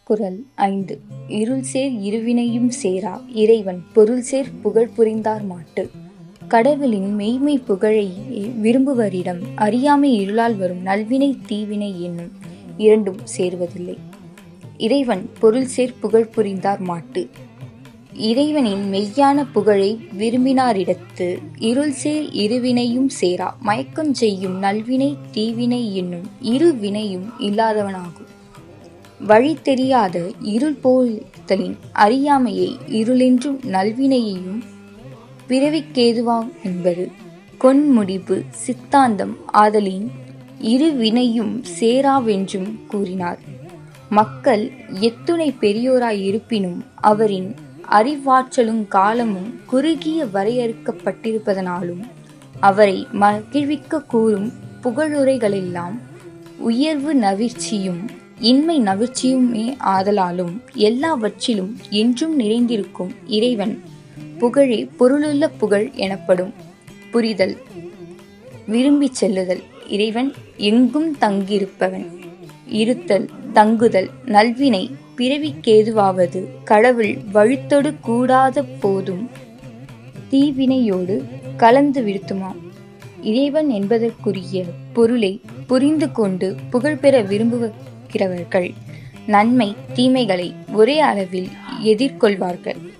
குறள் ஐந்து இருள் சேர் இருவினையும் சேரா இறைவன் பொருள் சேர் புகழ் புரிந்தார் மாட்டு கடவுளின் மெய்மை புகழை விரும்புவரிடம் அறியாமை இருளால் வரும் நல்வினை தீவினை என்னும் இரண்டும் சேருவதில்லை இறைவன் பொருள் சேர் புகழ் புரிந்தார் மாட்டு இறைவனின் மெய்யான புகழை விரும்பினாரிடத்து இருள் சேர் இருவினையும் சேரா மயக்கம் செய்யும் நல்வினை தீவினை என்னும் இரு வினையும் இல்லாதவனாகும் வழி தெரியாத இருள் போதலின் அறியாமையை இருளென்றும் நல்வினையையும் பிறவிக்கேதுவாம் என்பது கொன்முடிவு சித்தாந்தம் ஆதலின் இரு வினையும் சேராவென்றும் கூறினார் மக்கள் எத்துணை பெரியோராய் இருப்பினும் அவரின் அறிவாற்றலும் காலமும் குறுகிய வரையறுக்கப்பட்டிருப்பதனாலும் அவரை மகிழ்விக்க கூறும் புகழுரைகளெல்லாம் உயர்வு நவிர்ச்சியும் இன்மை நவிர்ச்சியுமே ஆதலாலும் எல்லாவற்றிலும் என்றும் நிறைந்திருக்கும் இறைவன் புகழே பொருளுள்ள புகழ் எனப்படும் புரிதல் விரும்பிச் செல்லுதல் இறைவன் எங்கும் தங்கியிருப்பவன் இருத்தல் தங்குதல் நல்வினை பிறவிக்கேதுவாவது கடவுள் வழுத்தொடு கூடாத போதும் தீவினையோடு கலந்து விடுத்துமாம் இறைவன் என்பதற்குரிய பொருளை புரிந்து கொண்டு புகழ்பெற விரும்புகிறவர்கள் நன்மை தீமைகளை ஒரே அளவில் எதிர்கொள்வார்கள்